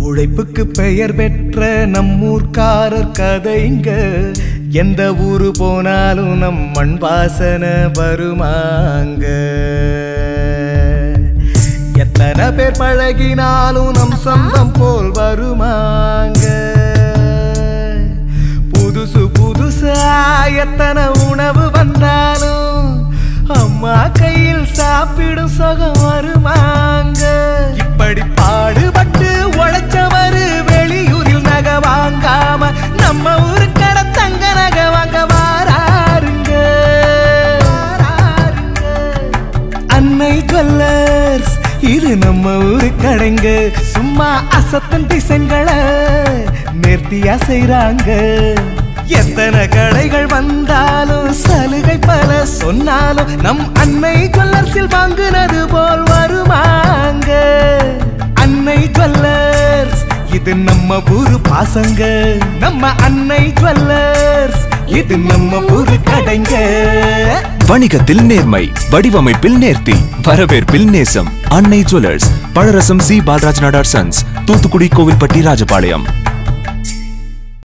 உழைப்புக்கு பெயர் பெற்ற நம்மூர்க்காரர் கதைங்க எந்த ஊரு போனாலும் நம் மண் வாசனை வருமாங்க எத்தனை பேர் பழகினாலும் நம் சொந்தம் போல் வருமாங்க புதுசு புதுசா எத்தனை உணவு வந்தாலும் அம்மா கையில் சாப்பிடும் சுகம் வருமாங்க இப்படி பாடுபட்டு உழைச்சவரு வெளியூரில் நகை வாங்காம நம்ம ஊருக்கட தங்க நகை வாங்க வாராருங்க வாராருங்க. அன்னை ஜுவல்லர்ஸ் இது நம்ம ஊரு கடைங்க சும்மா அசத்தன் டிசைன்களை நேர்த்தியா செய்றாங்க எத்தனை கடைகள் வந்தாலும் சலுகை பல சொன்னாலும் நம் அன்னை ஜுவல்லர்ஸில் வாங்குனது போல் வருமாங்க அன்னை ஜுவல்லர்ஸ் இது நம்ம ஊரு பாசங்க நம்ம அன்னை ஜுவல்லர்ஸ் இது நம்ம ஊரு கடைங்க வணிகத்தில் நேர்மை வடிவமைப்பில் நேர்த்தி வரவேற்பில் நேசம் அன்னை ஜுவல்லர்ஸ் பழரசம் சி பாலராஜ் நாடார் சன்ஸ் தூத்துக்குடி கோவில்பட்டி ராஜபாளையம்